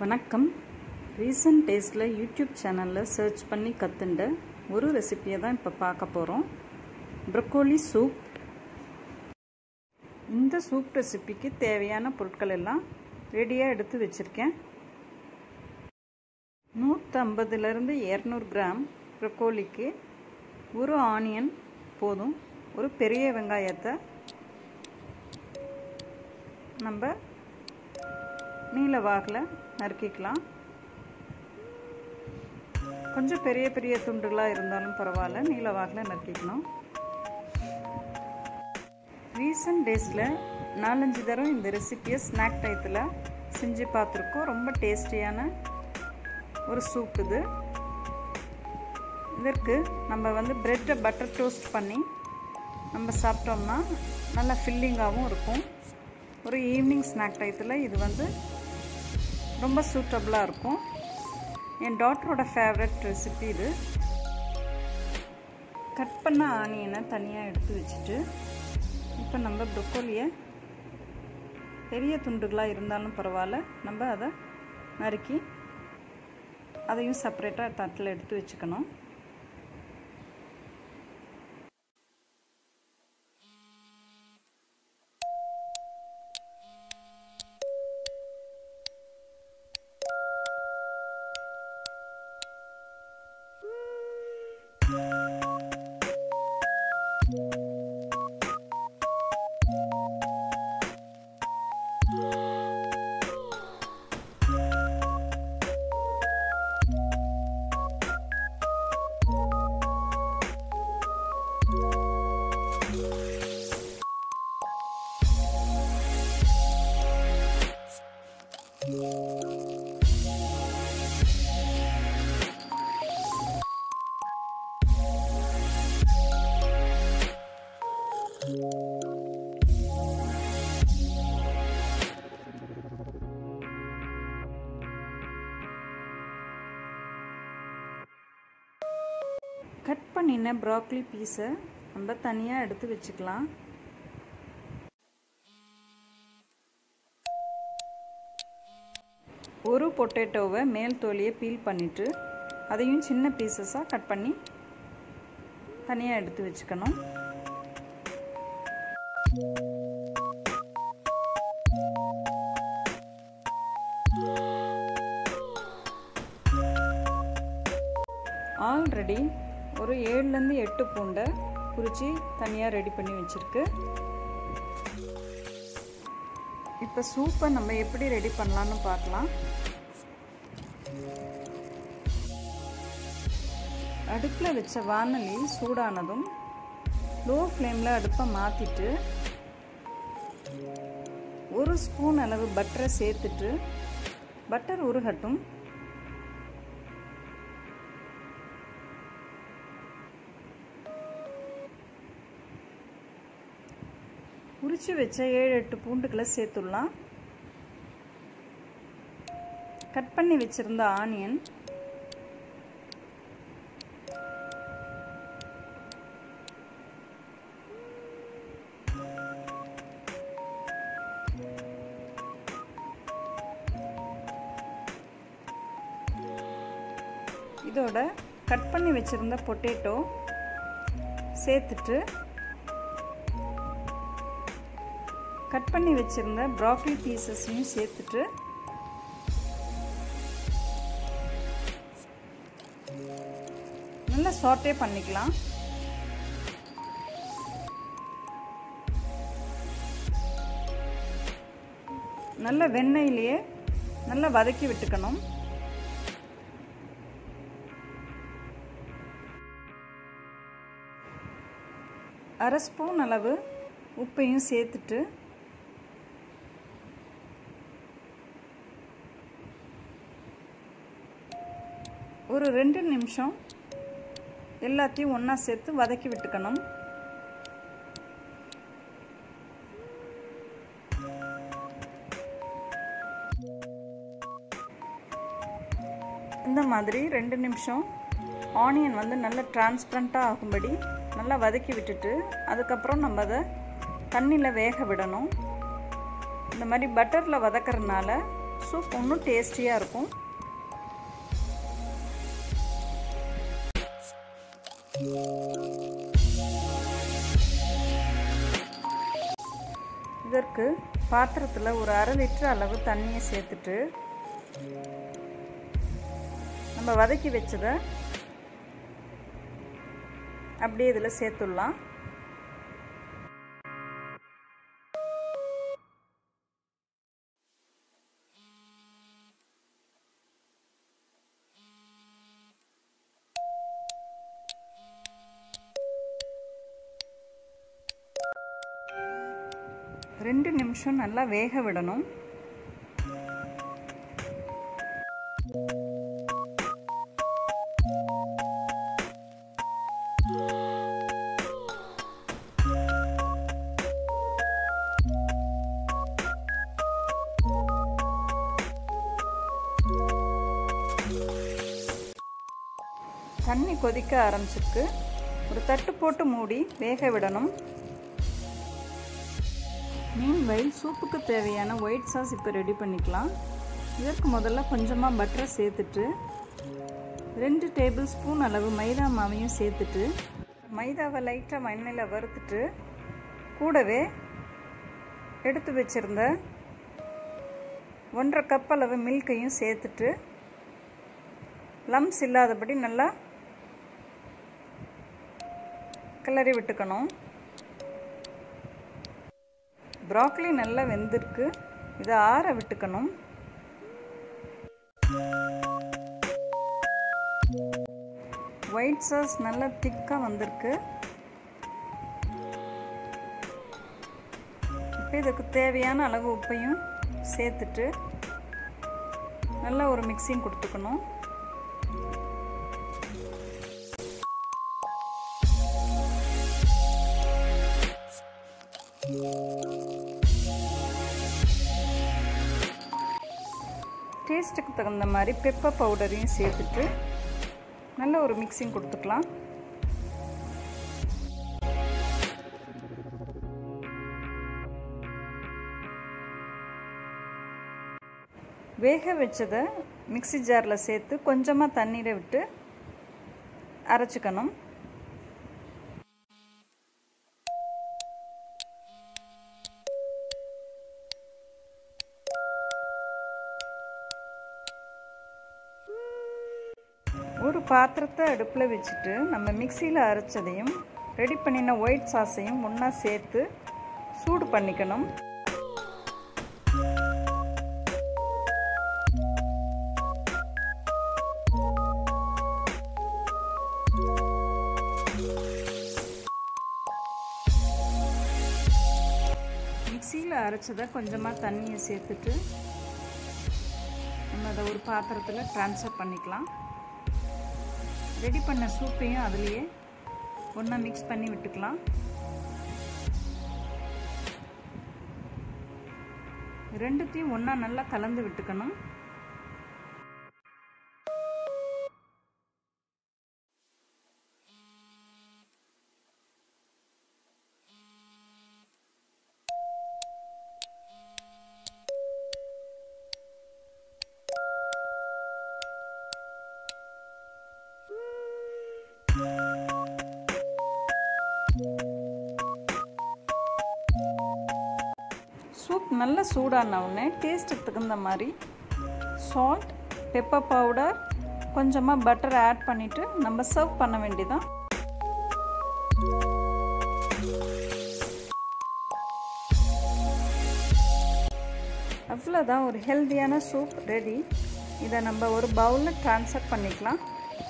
வணக்கம் ரீசன்ட் டேஸில் யூடியூப் சேனலில் சர்ச் பண்ணி கற்றுண்ட ஒரு ரெசிப்பியை தான் இப்போ பார்க்க போகிறோம் ப்ரொக்கோலி சூப் இந்த சூப் ரெசிபிக்கு தேவையான பொருட்கள் எல்லாம் ரெடியாக எடுத்து வச்சுருக்கேன் நூற்றம்பதுலேருந்து இரநூறு கிராம் ப்ரொக்கோலிக்கு ஒரு ஆனியன் போதும் ஒரு பெரிய வெங்காயத்தை நம்ம நீல வாகில் நறுக்கிக்கலாம் கொஞ்சம் பெரிய பெரிய துண்டுகளாக இருந்தாலும் பரவாயில்ல நீல வாகில் நறுக்கிக்கணும் ரீசன்ட் டேஸில் நாலஞ்சு தரம் இந்த ரெசிப்பியை ஸ்நாக் டயத்தில் செஞ்சு பார்த்துருக்கோம் ரொம்ப டேஸ்டியான ஒரு சூப் இது இதற்கு நம்ம வந்து ப்ரெட்டை பட்டர் டோஸ்ட் பண்ணி நம்ம சாப்பிட்டோம்னா நல்லா ஃபில்லிங்காகவும் இருக்கும் ஒரு ஈவினிங் ஸ்நாக் டயத்தில் இது வந்து ரொம்ப சூட்டபுளாக இருக்கும் என் டாட்டரோட ஃபேவரட் ரெசிபி இது கட் பண்ண ஆனியனை தனியாக எடுத்து வச்சுட்டு இப்போ நம்ம ப்ரொக்கோலியை பெரிய துண்டுகளாக இருந்தாலும் பரவாயில்ல நம்ம அதை நறுக்கி அதையும் செப்பரேட்டாக தட்டில் எடுத்து வச்சுக்கணும் கட் பண்ணின ப்ராக்லி பீஸை நம்ம தனியாக எடுத்து வச்சுக்கலாம் ஒரு பொட்டேட்டோவை மேல் தோலியை பீல் பண்ணிவிட்டு அதையும் சின்ன பீசஸாக கட் பண்ணி தனியாக எடுத்து வச்சுக்கணும் ஆல்ரெடி ஒரு ஏழுலேருந்து எட்டு பூண்டை குறித்து தனியாக ரெடி பண்ணி வச்சுருக்கு இப்போ சூப்பை நம்ம எப்படி ரெடி பண்ணலான்னு பார்க்கலாம் அடுப்பில் வச்ச வானலி சூடானதும் லோ ஃப்ளேமில் அடுப்பை மாற்றிட்டு ஒரு ஸ்பூன் அளவு பட்டரை சேர்த்துட்டு பட்டர் உருகட்டும் உரிச்சு வச்ச ஏழு எட்டு பூண்டுகளை சேர்த்துடலாம் கட் பண்ணி வச்சிருந்த ஆனியன் இதோட கட் பண்ணி வச்சிருந்த பொட்டேட்டோ சேர்த்துட்டு கட் பண்ணி வச்சுருந்த ப்ராக்லி பீசஸையும் சேர்த்துட்டு நல்லா சாட்டே பண்ணிக்கலாம் நல்ல வெண்ணெயிலேயே நல்லா வதக்கி விட்டுக்கணும் அரை ஸ்பூன் அளவு உப்பையும் சேர்த்துட்டு ஒரு ரெண்டு நிமிஷம் எல்லாத்தையும் ஒன்றா சேர்த்து வதக்கி விட்டுக்கணும் இந்த மாதிரி ரெண்டு நிமிஷம் ஆனியன் வந்து நல்லா டிரான்ஸ்பரண்ட்டாக ஆகும்படி நல்லா வதக்கி விட்டுட்டு அதுக்கப்புறம் நம்ம அதை தண்ணியில் வேக விடணும் இந்த மாதிரி பட்டரில் வதக்கிறதுனால சூப் இன்னும் டேஸ்டியாக இருக்கும் இதற்கு பாத்திரத்தில் ஒரு அரை லிட்டர் அளவு தண்ணியை சேர்த்துட்டு நம்ம வதக்கி வச்சதை அப்படியே இதில் சேர்த்துடலாம் ரெண்டு நிமிஷம் நல்லா வேக விடணும் தண்ணி கொதிக்க ஆரம்பிச்சிருக்கு ஒரு தட்டு போட்டு மூடி வேக விடணும் மீன் வயல் சூப்புக்கு தேவையான ஒயிட் சாஸ் இப்போ ரெடி பண்ணிக்கலாம் இதற்கு முதல்ல கொஞ்சமாக பட்டரை சேர்த்துட்டு ரெண்டு டேபிள் ஸ்பூன் அளவு மைதா மாவையும் சேர்த்துட்டு மைதாவை லைட்டாக மண்ணில் வறுத்துட்டு கூடவே எடுத்து வச்சுருந்த ஒன்றரை கப் அளவு மில்கையும் சேர்த்துட்டு லம்ஸ் இல்லாதபடி நல்லா கிளறி விட்டுக்கணும் ப்ராக்லி நல்லா வெந்திருக்கு இதை ஆற விட்டுக்கணும் ஒயிட் சாஸ் நல்லா திக்காக வந்திருக்கு இப்போ இதுக்கு தேவையான அளவு உப்பையும் சேர்த்துட்டு நல்லா ஒரு மிக்சிங் கொடுத்துக்கணும் டேஸ்ட்டுக்கு தகுந்த மாதிரி பெப்பர் பவுடரையும் சேர்த்துட்டு நல்ல ஒரு மிக்சிங் கொடுத்துக்கலாம் வேக வச்சதை மிக்சி ஜாரில் சேர்த்து கொஞ்சமாக தண்ணீரை விட்டு அரைச்சிக்கணும் ஒரு பாத்திரத்தை அடுப்பில் வச்சுட்டு நம்ம மிக்சியில் அரைச்சதையும் ரெடி பண்ணின ஒயிட் சாஸையும் ஒன்றா சேர்த்து சூடு பண்ணிக்கணும் மிக்சியில் அரைச்சதை கொஞ்சமாக தண்ணியை சேர்த்துட்டு நம்ம அதை ஒரு பாத்திரத்தில் ட்ரான்ஸ்ஃபர் பண்ணிக்கலாம் ரெடி பண்ண சூப்பையும் அதுலேயே ஒன்றா மிக்ஸ் பண்ணி விட்டுக்கலாம் ரெண்டுத்தையும் ஒன்றா நல்லா கலந்து விட்டுக்கணும் சூப் நல்லா சூடான உடனே டேஸ்ட்டுக்கு தகுந்த மாதிரி சால்ட் பெப்பர் பவுடர் கொஞ்சமாக பட்டர் ஆட் பண்ணிவிட்டு நம்ம சர்வ் பண்ண வேண்டியதான் அவ்வளோதான் ஒரு ஹெல்த்தியான சூப் ரெடி இதை நம்ம ஒரு பவுலில் ட்ரான்ஸ்ஃபர் பண்ணிக்கலாம்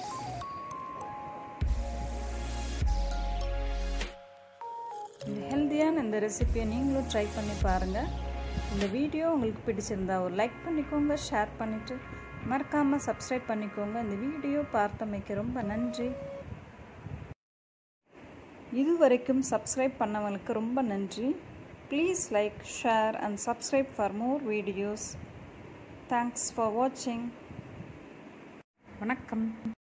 இந்த ஹெல்த்தியான இந்த ரெசிப்பியை நீங்களும் ட்ரை பண்ணி பாருங்கள் இந்த வீடியோ உங்களுக்கு பிடிச்சிருந்தா ஒரு லைக் பண்ணிக்கோங்க ஷேர் பண்ணிவிட்டு மறக்காமல் சப்ஸ்கிரைப் பண்ணிக்கோங்க இந்த வீடியோ பார்த்தமைக்கு ரொம்ப நன்றி இது வரைக்கும் சப்ஸ்கிரைப் பண்ணவங்களுக்கு ரொம்ப நன்றி please like share and subscribe for more videos thanks for வாட்சிங் வணக்கம்